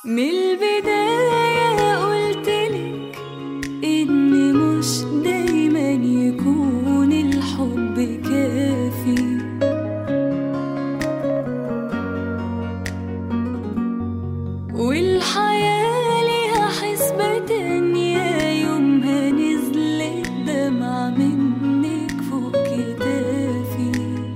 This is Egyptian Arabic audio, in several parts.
من البداية قلتلك إن مش دايما يكون الحب كافي والحياة ليها حسبة تانية يومها نزلت دمعة منك فوق كتافي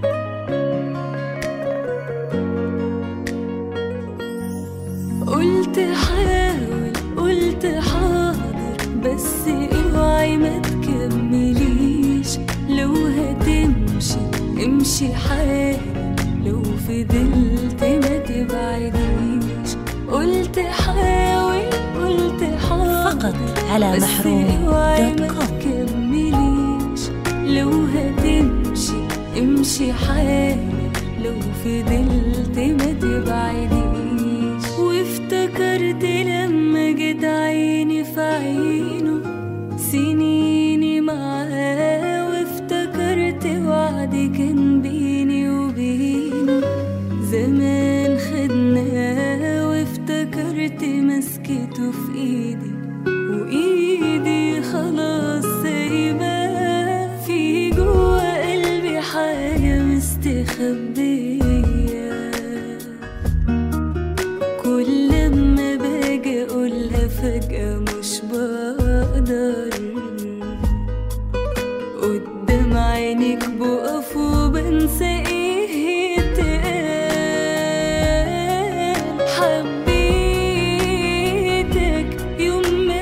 قلت حاول قلت حاضر بس اوعي ما تكمليش لو هتمشي امشي حاول لو فضلت ما تبعديش قلت حاول قلت حاضر فقط على بس محروم اوعي دوت ما كوم. تكمليش لو هتمشي امشي حاول لو فضلت ما تبعديش وافتكرت لما جيت عيني في عينه سنيني معاه وافتكرت وعد كان بيني وبينه زمان خدناه وافتكرت مسكته في ايدي وايدي خلاص سايباه في جوا قلبي حاجة مستخبية كل لما باجي اقولها فجأة مش بقدر قدام عينك بقف وبنسى ايه اتقال حبيتك يوم ما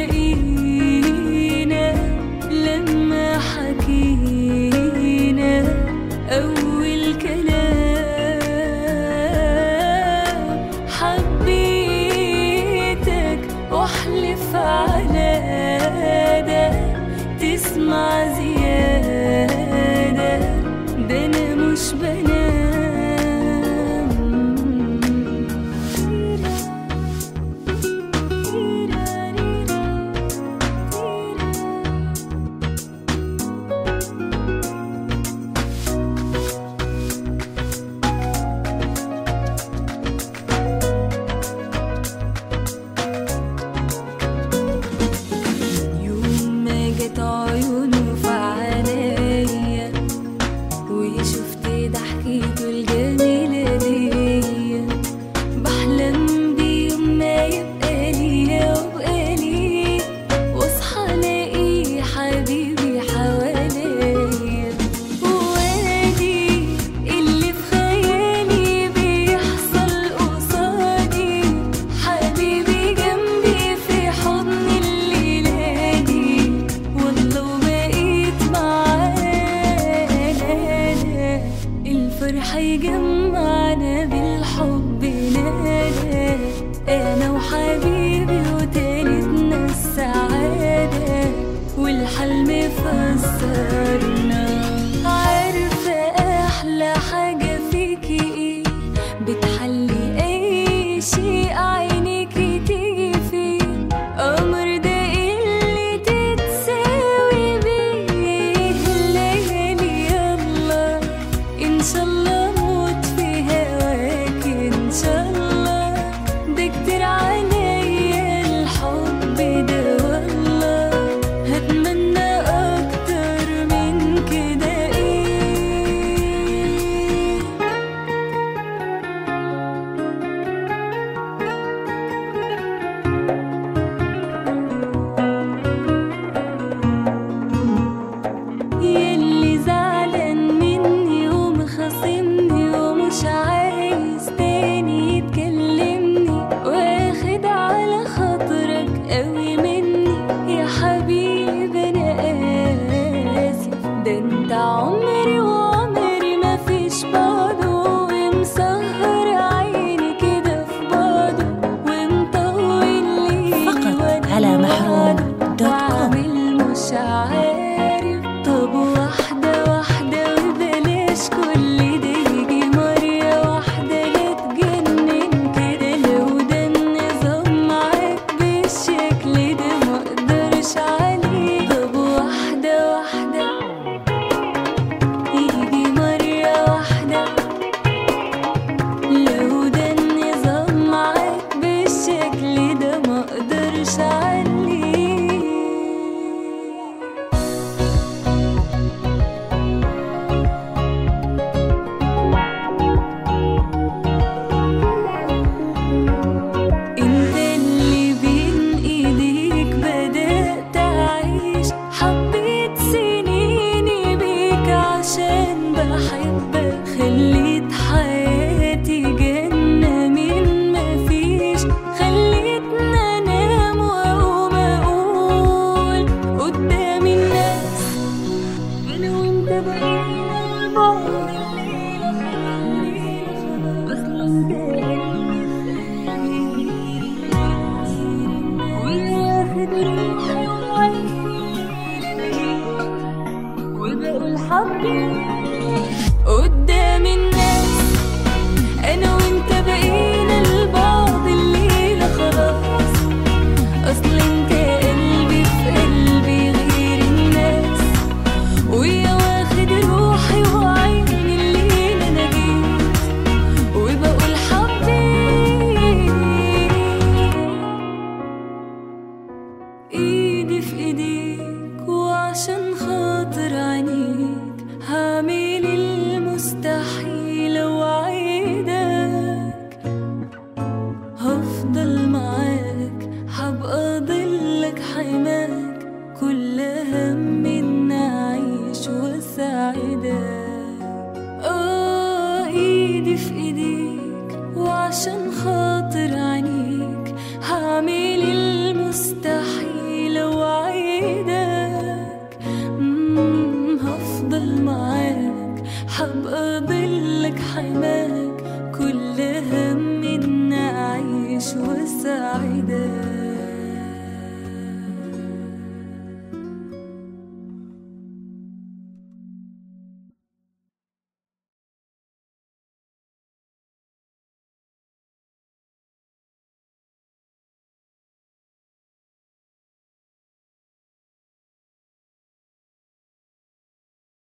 تلاقينا لما حكينا أول كلام حبيتك واحلف على ده تسمع زيادة ده أنا مش بنام يوم ما جت عيونه في عينيا وشفت ضحكته الجميلة دي بحلم بيوم ما يبقى ليا وابقى ليه واصحى الاقي حبيبي حواليا وادي اللي في خيالي بيحصل قصادي حبيبي جنبي في حضن الليلة دي والله وبقيت معانا الفرح يجمعنا بالحب نانا انا وحبيبي وتالتنا السعادة والحلم فسرنا عارفة احلى حاجة فيكي ايه بتحلي اي شيء عينيكي تيجي فيه قمر ده اللي تتساوي بيه الليالي يلا ان شاء الله اموت في هواك ان شاء الله ده كتير عليا الحب ده والله هتمنى اكتر من انت وياخد روحي وعيني وبقول حبيبي قدام الناس انا وانت بقينا لبعض الليله خلاص اصل انت قلبي في قلبي غير الناس ويا واخد روحي وعيني الليله انا جيت وبقول حبيبي ايدي في ايديك وعشان خاطر عينيك هعمل المستحيل وعيدك هفضل معاك هبقى ضلك حماك كل هم إن أعيش وأساعدك آه إيدي في إيديك وعشان خاطر